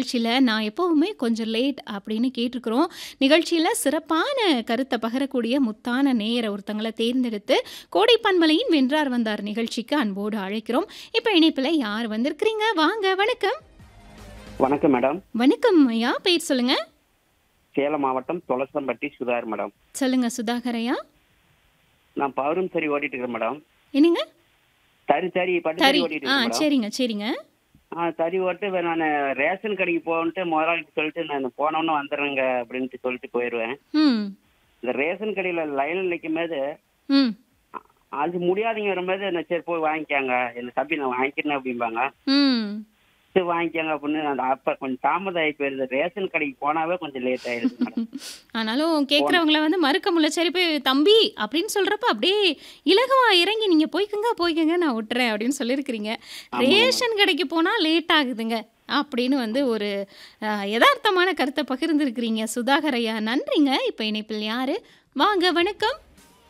நிகழ்ச்சியில நான் எப்பவுமே கொஞ்சம் லேட் அப்படின்னு கேட்டிருக்கிறோம். நிகழ்ச்சியில சிறப்பான கருத்த பகிரக்கூடிய முத்தான நேயர ஒருத்தங்கள தேர்ந்தெடுத்து, கோடை பண்பலையின் வென்றார் வந்தார் நிகழ்ச்சிக்கு அன்போடு அழைக்கிறோம். இப்ப இணைப்பில யார் வந்திருக்கிறீங்க? வாங்க வணக்கம். வணக்கம் மேடம். வணக்கம் ஐயா. பேர் சொல்லுங்க. சேலம் மாவட்டம் தொலசம்பட்டி சுதாகர் மேடம். சொல்லுங்க சுதாகர் ஐயா. நான் பவரும் சரி ஓட்டிட்டு இருக்கிறேன் மேடம். என்னங்க? தறி தறி பட்டு சரி. தறி ஓட்டிட்டு ஆ இருக்கேன் மேடம். சரிங்க, சரிங்க. ஆ தறி ஓட்டு நான் ரேஷன் கடைக்கு போகணுன்ட்டு முதலாளிக்கு சொல்லிட்டு நான் போனோன்னு வந்துடுறேங்க அப்படின்ட்டு சொல்லிட்டு போயிடுவேன். ம். இந்த ரேஷன் கடையில லைன்ல நிற்கும் போது ம். அது முடியாதவங்க வரும்போது நான் சரி போய் வாங்கிக்கோங்க என்ன தம்பி நான் வாங்கிக்கிறேன் அப்படிம்பாங்க. ம். சரி வாங்கிக்கோங்க அப்படின்னு அந்த அப்ப கொஞ்சம் தாமதம் ஆகி போயிருது ரேஷன் கடைக்கு போனாவே கொஞ்சம் லேட் ஆயிடுது மேடம். ஆனாலும் கேட்குறவங்கள வந்து மறுக்க முடியல. சரி போய் தம்பி அப்படின்னு சொல்றப்ப அப்படியே இலகுவா இறங்கி நீங்க போய்க்கங்க, போய்க்கங்க நான் விட்டுறேன் அப்படின்னு சொல்லியிருக்கிறீங்க. ஆமா, ஆமா. ரேஷன் கடைக்கு போனா லேட் ஆகுதுங்க. அப்படின்னு வந்து ஒரு அ எதார்த்தமான கருத்த பகிர்ந்திருக்கிறீங்க சுதாகர் ஐயா. நன்றிங்க. இப்ப இணைப்பில் யாரு? வாங்க வணக்கம்.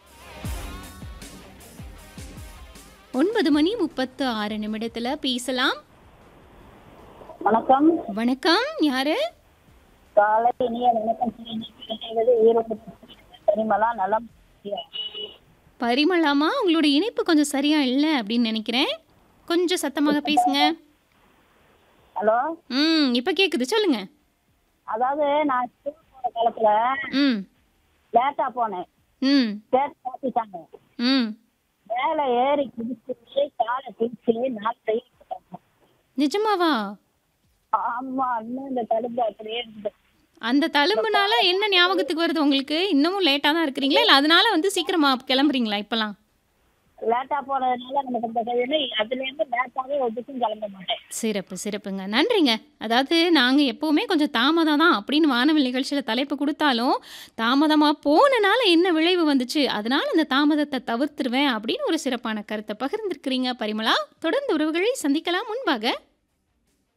9 மணி 36 நிமிடத்துல பேசலாம். வணக்கம் வணக்கம். யாரு? காலை இனிய வணக்கம் சொல்லி இணைவது ஈரோடு பரிமளா நலம் பரிமளாமா உங்களுடைய இணைப்பு கொஞ்சம் சரியா இல்ல அப்படின்னு நினைக்கிறேன். கொஞ்சம் சத்தமாக பேசுங்க. ஹலோ ம். இப்ப கேக்குது. சொல்லுங்க. அதாவது நான் ஸ்கூல் போற காலத்துல ம். லேட்டா போனேன் ம். லேட் மாத்திட்டாங்க ம். மேல ஏறி குதிச்சு காலை பிடிச்சு நாலு தையல் போட்டாங்க நிஜமாவா? ஆமா இன்னும் இந்த தடுப்பு அப்படியே இருக்குது அந்த தழும்புனால என்ன ஞாபகத்துக்கு வருது உங்களுக்கு? இன்னமும் லேட்டா தான் இருக்கிறீங்களா? இல்ல அதனால வந்து சீக்கிரமா கிளம்புறீங்களா இப்பலாம்? லேட்டா போனதுனால நமக்கு இந்த கையில அதுல இருந்து லேட்டாவே ஒதுக்கும் கிளம்ப மாட்டேன் சிறப்பு, சிறப்புங்க. நன்றிங்க. அதாவது நாங்க எப்பவுமே கொஞ்சம் தாமதம் தான் அப்படின்னு வானவில் நிகழ்ச்சியில தலைப்பு குடுத்தாலும், தாமதமா போனனால என்ன விளைவு வந்துச்சு? அதனால அந்த தாமதத்த தவிர்த்துருவேன் அப்படின்னு ஒரு சிறப்பான கருத்த பகிர்ந்திருக்கிறீங்க பரிமளா. தொடர்ந்து உறவுகளை சந்திக்கலாம் முன்பாக